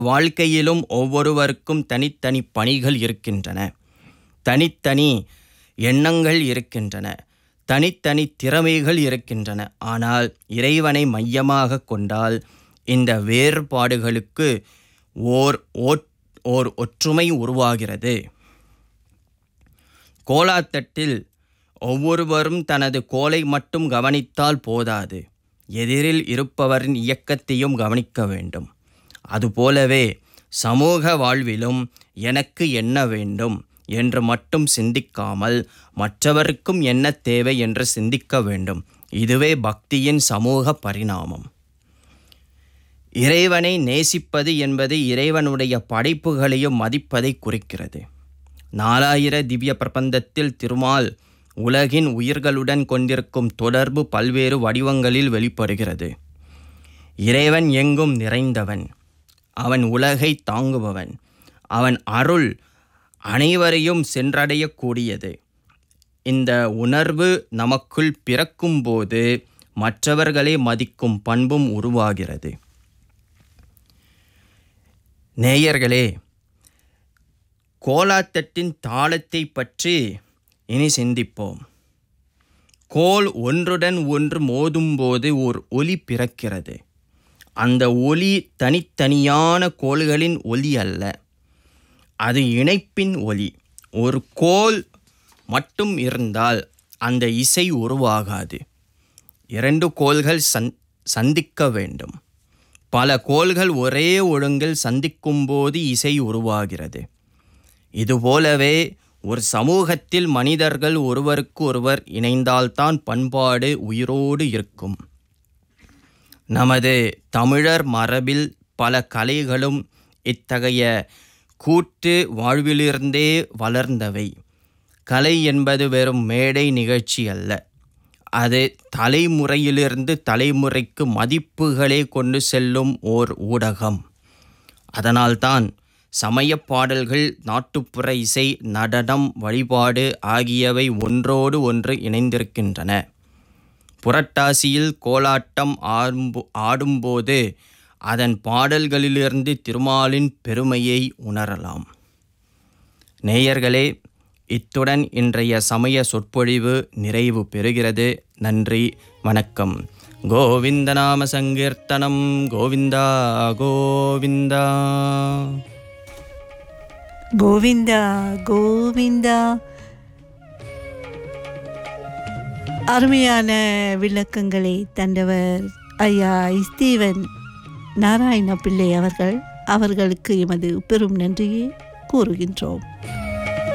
வாழ்க்கையிலும் ஒவ்வொருவருக்கும் தனித்தனி பணிகள் இருக்கின்றன தனித்தனி எண்ணங்கள் இருக்கின்றன தனித்தனி திறமைகள் இருக்கின்றன ஆனால் இறைவனை மையமாக கொண்டால் இந்த வேறுபாடுகளுக்கு ஓர் ஓட் ஓர் ஒற்றுமை உருவாகிறது கோலாத்தட்டில் ஒவ்வொருவரும் தனது கோலை மட்டும் கவனித்தால் போதாது எதிரில் இருப்பவரின் இயக்கத்தையும் கவனிக்க வேண்டும் அதுபோலவே சமூக வாழ்விலும் எனக்கு என்ன வேண்டும் என்று மட்டும் சிந்திக்காமல் மற்றவருக்கும் என்ன தேவை என்று சிந்திக்க வேண்டும் இதுவே பக்தியின் சமூக பரிணாமம் இறைவனை நேசிப்பது என்பது இறைவனுடைய படைப்புகளையும் மதிப்பதை குறிக்கிறது நாலாயிர திவ்ய பிரபந்தத்தில் திருமால் உலகின் உயிர்களுடன் கொண்டிருக்கும் தொடர்பு பல்வேறு வடிவங்களில் வெளிப்படுகிறது இறைவன் எங்கும் நிறைந்தவன் அவன் உலகை தாங்குபவன் அவன் அருள் அனைவரையும் சென்றடையக்கூடியது இந்த உணர்வு நமக்குள் பிறக்கும்போது மற்றவர்களை மதிக்கும் பண்பும் உருவாகிறது நேயர்களே கோலாத்தட்டின் தாளத்தை பற்றி இனி சிந்திப்போம் கோல் ஒன்றுடன் ஒன்று மோதும்போது ஓர் ஒலி பிறக்கிறது அந்த ஒலி தனித்தனியான கோள்களின் ஒலி அல்ல அது இணைப்பின் ஒலி ஒரு கோல் மட்டும் இருந்தால் அந்த இசை உருவாகாது இரண்டு கோள்கள் சந் சந்திக்க வேண்டும் பல கோள்கள் ஒரே ஒழுங்கில் சந்திக்கும்போது இசை உருவாகிறது இதுபோலவே ஒரு சமூகத்தில் மனிதர்கள் ஒருவருக்கு ஒருவர் இணைந்தால்தான் பண்பாடு உயிரோடு இருக்கும் நமது தமிழர் மரபில் பல கலைகளும் இத்தகைய கூட்டு வாழ்விலிருந்தே வளர்ந்தவை கலை என்பது வெறும் மேடை நிகழ்ச்சி அல்ல அது தலைமுறையிலிருந்து தலைமுறைக்கு மதிப்புகளை கொண்டு செல்லும் ஓர் ஊடகம் அதனால்தான் சமயப் பாடல்கள் நாட்டுப்புற இசை நடனம் வழிபாடு ஆகியவை ஒன்றோடு ஒன்று இணைந்திருக்கின்றன புரட்டாசியில் கோலாட்டம் ஆடும்போ ஆடும்போது அதன் பாடல்களிலிருந்து திருமாலின் பெருமையை உணரலாம் நேயர்களே இத்துடன் இன்றைய சமய சொற்பொழிவு நிறைவு பெறுகிறது நன்றி வணக்கம் கோவிந்த நாம சங்கீர்த்தனம் கோவிந்தா கோவிந்தா கோவிந்தா கோவிந்தா அருமையான விளக்கங்களை தந்தவர் ஐயா ஸ்டீவன் நாராயண பிள்ளை அவர்கள் அவர்களுக்கு எமது பெரும் நன்றியை கூறுகின்றோம்